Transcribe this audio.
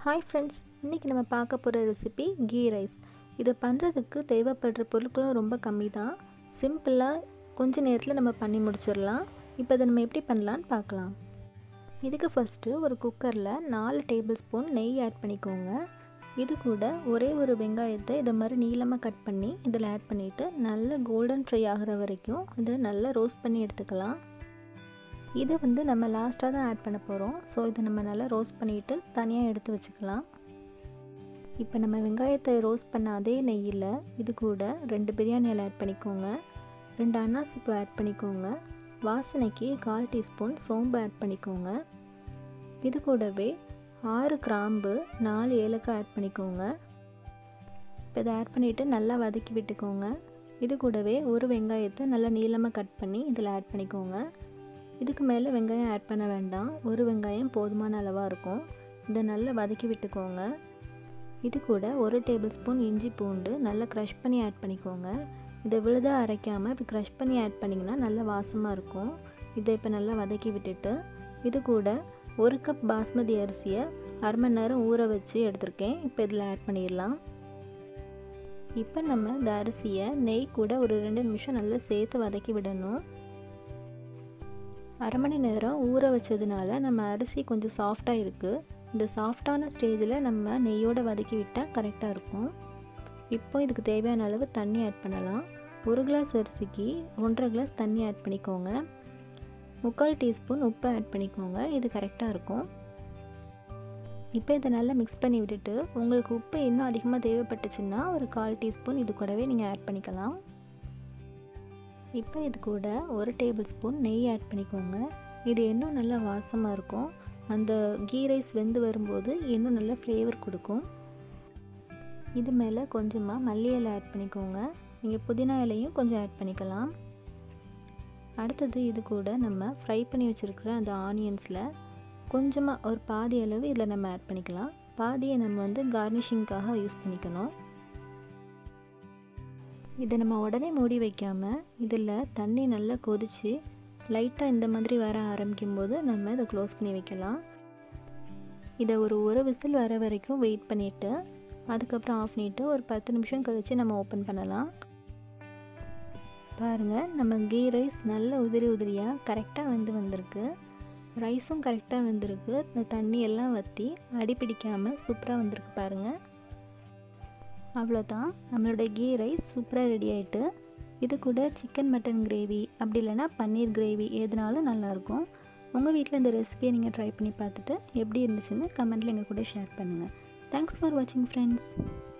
hi friends இன்றைக்கி நம்ம பார்க்க போகிற ரெசிபி கீ ரைஸ் இதை பண்ணுறதுக்கு தேவைப்படுற பொருட்களும் ரொம்ப கம்மி தான் சிம்பிளாக கொஞ்ச நேரத்தில் நம்ம பண்ணி முடிச்சிடலாம் இப்போ இதை நம்ம எப்படி பண்ணலான்னு பார்க்கலாம் இதுக்கு ஃபஸ்ட்டு ஒரு குக்கரில் நாலு டேபிள் ஸ்பூன் நெய் ஆட் பண்ணிக்கோங்க இது கூட ஒரே ஒரு வெங்காயத்தை இதை மாதிரி நீளமாக கட் பண்ணி இதில் ஆட் பண்ணிவிட்டு நல்ல கோல்டன் ஃப்ரை ஆகிற வரைக்கும் இதை நல்லா ரோஸ்ட் பண்ணி எடுத்துக்கலாம் இதை வந்து நம்ம லாஸ்ட்டாக தான் ஆட் பண்ண போகிறோம் ஸோ இதை நம்ம நல்லா ரோஸ்ட் பண்ணிவிட்டு தனியாக எடுத்து வச்சுக்கலாம் இப்போ நம்ம வெங்காயத்தை ரோஸ்ட் பண்ண அதே நெய்யில் இது கூட ரெண்டு பிரியாணி இலை ஆட் பண்ணிக்கோங்க ரெண்டு அன்னாசிப்பு ஆட் பண்ணிக்கோங்க வாசனைக்கு கால் டீஸ்பூன் சோம்பு ஆட் பண்ணிக்கோங்க இது கூடவே ஆறு கிராம்பு நாலு ஏலக்காய் ஆட் பண்ணிக்கோங்க இப்போ இதை ஆட் பண்ணிவிட்டு நல்லா வதக்கி விட்டுக்கோங்க இது கூடவே ஒரு வெங்காயத்தை நல்லா நீளமாக கட் பண்ணி இதில் ஆட் பண்ணிக்கோங்க இதுக்கு மேலே வெங்காயம் ஆட் பண்ண வேண்டாம் ஒரு வெங்காயம் போதுமான அளவாக இருக்கும் இதை நல்லா வதக்கி விட்டுக்கோங்க இது கூட ஒரு டேபிள் ஸ்பூன் இஞ்சி பூண்டு நல்லா க்ரஷ் பண்ணி ஆட் பண்ணிக்கோங்க இதை விழுதாக அரைக்காமல் இப்படி க்ரஷ் பண்ணி ஆட் பண்ணிங்கன்னா நல்ல வாசமாக இருக்கும் இதை இப்போ நல்லா வதக்கி விட்டுட்டு இது கூட ஒரு கப் பாஸ்மதி அரிசியை அரை மணி நேரம் ஊற வச்சு எடுத்திருக்கேன் இப்போ இதில் ஆட் பண்ணிடலாம் இப்போ நம்ம இந்த அரிசியை நெய் கூட ஒரு ரெண்டு நிமிஷம் நல்லா சேர்த்து வதக்கி விடணும் அரை மணி நேரம் ஊற வச்சதுனால நம்ம அரிசி கொஞ்சம் சாஃப்டாக இருக்குது இந்த சாஃப்டான ஸ்டேஜில் நம்ம நெய்யோடு வதக்கி விட்டால் கரெக்டாக இருக்கும் இப்போ இதுக்கு தேவையான அளவு தண்ணி ஆட் பண்ணலாம் ஒரு கிளாஸ் அரிசிக்கு ஒன்றரை கிளாஸ் தண்ணி ஆட் பண்ணிக்கோங்க முக்கால் டீஸ்பூன் உப்பு ஆட் பண்ணிக்கோங்க இது கரெக்டாக இருக்கும் இப்போ இதை நல்லா மிக்ஸ் பண்ணி விட்டுட்டு உங்களுக்கு உப்பு இன்னும் அதிகமாக தேவைப்பட்டுச்சுன்னா ஒரு கால் டீஸ்பூன் இது கூடவே நீங்கள் ஆட் பண்ணிக்கலாம் இப்போ இது கூட ஒரு டேபிள் ஸ்பூன் நெய் ஆட் பண்ணிக்கோங்க இது இன்னும் நல்லா வாசமாக இருக்கும் அந்த கீ ரைஸ் வெந்து வரும்போது இன்னும் நல்லா ஃப்ளேவர் கொடுக்கும் இது மேலே கொஞ்சமாக மல்லி இலை ஆட் பண்ணிக்கோங்க நீங்கள் புதினா இலையும் கொஞ்சம் ஆட் பண்ணிக்கலாம் அடுத்தது இது கூட நம்ம ஃப்ரை பண்ணி வச்சுருக்கிற அந்த ஆனியன்ஸில் கொஞ்சமாக ஒரு பாதி அளவு இதில் நம்ம ஆட் பண்ணிக்கலாம் பாதியை நம்ம வந்து கார்னிஷிங்காக யூஸ் பண்ணிக்கணும் இதை நம்ம உடனே மூடி வைக்காமல் இதில் தண்ணி நல்லா கொதித்து லைட்டாக இந்த மாதிரி வர ஆரம்பிக்கும் போது நம்ம இதை க்ளோஸ் பண்ணி வைக்கலாம் இதை ஒரு ஒரு விசில் வர வரைக்கும் வெயிட் பண்ணிவிட்டு அதுக்கப்புறம் ஆஃப் பண்ணிவிட்டு ஒரு பத்து நிமிஷம் கழித்து நம்ம ஓப்பன் பண்ணலாம் பாருங்கள் நம்ம கீ ரைஸ் நல்ல உதிரி உதிரியாக கரெக்டாக வந்து வந்திருக்கு ரைஸும் கரெக்டாக வந்திருக்கு இந்த தண்ணி எல்லாம் வற்றி அடி பிடிக்காமல் சூப்பராக வந்திருக்கு பாருங்கள் அவ்வளோதான் நம்மளோட கீ ரைஸ் சூப்பராக ரெடி ஆகிட்டு இது கூட சிக்கன் மட்டன் கிரேவி அப்படி இல்லைனா பன்னீர் கிரேவி எதுனாலும் நல்லாயிருக்கும் உங்கள் வீட்டில் இந்த ரெசிபியை நீங்கள் ட்ரை பண்ணி பார்த்துட்டு எப்படி இருந்துச்சுன்னு கமெண்ட்டில் எங்கள் கூட ஷேர் பண்ணுங்கள் தேங்க்ஸ் ஃபார் வாட்சிங் ஃப்ரெண்ட்ஸ்